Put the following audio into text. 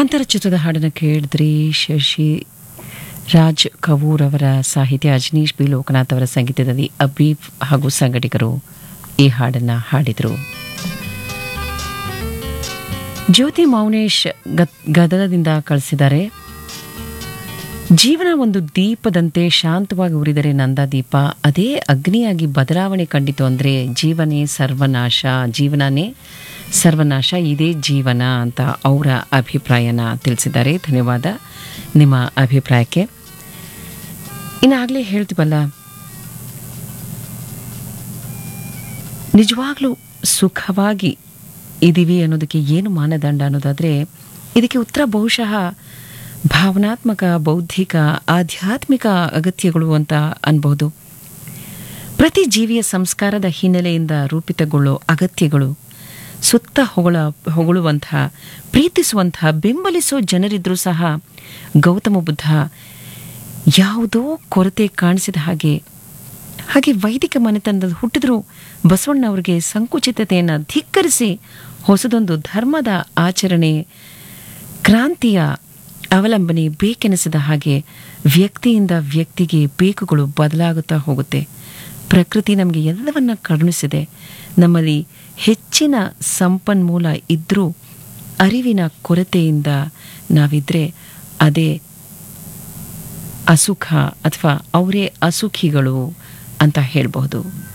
ಕಾಂತಾರ ಚಿತ್ರದ ಹಾಡನ್ನು ಕೇಳಿದ್ರಿ ಶಶಿ ರಾಜ್ ಕವೂರ್ ಅವರ ಸಾಹಿತ್ಯ ಅಜನೀಶ್ ಬಿ ಲೋಕನಾಥ್ ಅವರ ಸಂಗೀತದಲ್ಲಿ ಅಬೀಫ್ ಹಾಗೂ ಸಂಘಟಕರು ಈ ಹಾಡನ್ನು ಹಾಡಿದರು ಜ್ಯೋತಿ ಮೌನೇಶ್ ಗದ್- ಗದಗದಿಂದ ಕಳಿಸಿದ್ದಾರೆ ಜೀವನ ಒಂದು ದೀಪದಂತೆ ಶಾಂತವಾಗಿ ಉರಿದರೆ ನಂದ ದೀಪ ಅದೇ ಅಗ್ನಿಯಾಗಿ ಬದಲಾವಣೆ ಕಂಡಿತು ಅಂದರೆ ಜೀವನೇ ಸರ್ವನಾಶ ಜೀವನನೇ ಸರ್ವನಾಶ ಇದೇ ಜೀವನ ಅಂತ ಅವರ ಅಭಿಪ್ರಾಯನ ತಿಳಿಸಿದ್ದಾರೆ ಧನ್ಯವಾದ ನಿಮ್ಮ ಅಭಿಪ್ರಾಯಕ್ಕೆ ಇನ್ನಾಗಲೇ ಹೇಳ್ತೀವಲ್ಲ ನಿಜವಾಗ್ಲೂ ಸುಖವಾಗಿ ಇದ್ದೀವಿ ಅನ್ನೋದಕ್ಕೆ ಏನು ಮಾನದಂಡ ಅನ್ನೋದಾದರೆ ಇದಕ್ಕೆ ಉತ್ತರ ಬಹುಶಃ ಭಾವನಾತ್ಮಕ ಬೌದ್ಧಿಕ ಆಧ್ಯಾತ್ಮಿಕ ಅಗತ್ಯಗಳು ಅಂತ ಅನ್ಬೋದು ಪ್ರತಿ ಜೀವಿಯ ಸಂಸ್ಕಾರದ ಹಿನ್ನೆಲೆಯಿಂದ ರೂಪಿತಗೊಳ್ಳೋ ಅಗತ್ಯಗಳು ಸುತ್ತ ಹೊಗಳ ಹೊಗಳುವಂತಹ ಪ್ರೀತಿಸುವಂತಹ ಬೆಂಬಲಿಸೋ ಜನರಿದ್ರೂ ಸಹ ಗೌತಮ ಬುದ್ಧ ಯಾವುದೋ ಕೊರತೆ ಕಾಣಿಸಿದ ಹಾಗೆ ಹಾಗೆ ವೈದಿಕ ಮನೆತನದಲ್ಲಿ ಹುಟ್ಟಿದ್ರು ಬಸವಣ್ಣವರಿಗೆ ಸಂಕುಚಿತತೆಯನ್ನು ಧಿಕ್ಕರಿಸಿ ಹೊಸದೊಂದು ಧರ್ಮದ ಆಚರಣೆ ಕ್ರಾಂತಿಯ ಅವಲಂಬನೆ ಬೇಕೆನಿಸಿದ ಹಾಗೆ ವ್ಯಕ್ತಿಯಿಂದ ವ್ಯಕ್ತಿಗೆ ಬೇಕುಗಳು ಬದಲಾಗುತ್ತಾ ಹೋಗುತ್ತೆ ಪ್ರಕೃತಿ ನಮಗೆ ಎಲ್ಲವನ್ನ ಕರುಣಿಸಿದೆ ನಮ್ಮಲ್ಲಿ ಹೆಚ್ಚಿನ ಸಂಪನ್ಮೂಲ ಇದ್ದರೂ ಅರಿವಿನ ಕೊರತೆಯಿಂದ ನಾವಿದ್ರೆ ಅದೇ ಅಸುಖ ಅಥವಾ ಅವರೇ ಅಸುಖಿಗಳು ಅಂತ ಹೇಳಬಹುದು